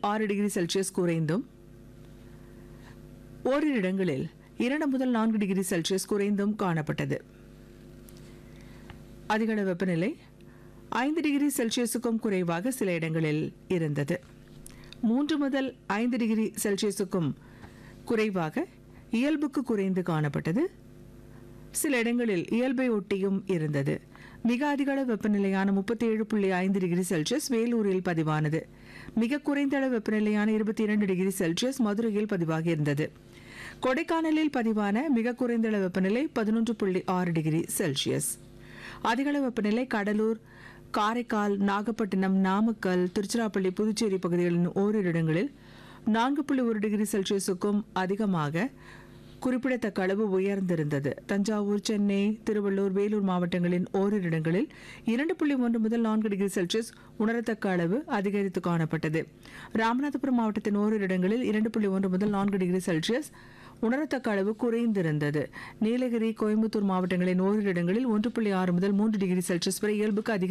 ஆறு degree Celsius குறைந்தும் ஓரிரு இடங்களில் இரண்டு முதல் நான்கு டிகிரி செல்சியஸ் குறைந்தும் காணப்பட்டது அதிகள வெப்பநிலை ஐந்து டிகிரி செல்சியஸுக்கும் குறைவாக சில இடங்களில் இருந்தது மூன்று முதல் ஐந்து டிகிரி செல்சியஸுக்கும் குறைவாக இயல்புக்கு குறைந்து காணப்பட்டது சில இடங்களில் இயல்பை ஒட்டியும் இருந்தது மிக அதிகள வெப்பநிலையான முப்பத்தி ஏழு புள்ளி ஐந்து டிகிரி செல்சியஸ் வேலூரில் பதிவானது மிக குறைந்த அளவு வெப்பநிலையான இருபத்தி இரண்டு டிகிரி செல்சியஸ் மதுரையில் பதிவாகி இருந்தது கொடைக்கானலில் பதிவான மிக குறைந்த அளவு வெப்பநிலை பதினொன்று புள்ளி ஆறு டிகிரி செல்சியஸ் அதிகளவு வெப்பநிலை கடலூர் காரைக்கால் நாகப்பட்டினம் நாமக்கல் திருச்சிராப்பள்ளி புதுச்சேரி பகுதிகளின் ஓரிரு இடங்களில் நான்கு புள்ளி ஒரு டிகிரி செல்சியஸுக்கும் அதிகமாக குறிப்பிடத்தக்க அளவு உயர்ந்திருந்தது தஞ்சாவூர் சென்னை திருவள்ளூர் வேலூர் மாவட்டங்களின் ஓரிரு இடங்களில் இரண்டு புள்ளி ஒன்று முதல் நான்கு டிகிரி செல்சியஸ் உணரத்தக்க அளவு அதிகரித்து காணப்பட்டது ராமநாதபுரம் மாவட்டத்தின் ஓரிரு இடங்களில் இரண்டு புள்ளி ஒன்று முதல் நான்கு டிகிரி செல்சியஸ் உணரத்தக்க அளவு குறைந்திருந்தது நீலகிரி கோயம்புத்தூர் மாவட்டங்களின் ஓரிரு இடங்களில் ஒன்று புள்ளி ஆறு முதல் மூன்று டிகிரி செல்சியஸ் வரை இயல்புக்கு அதிக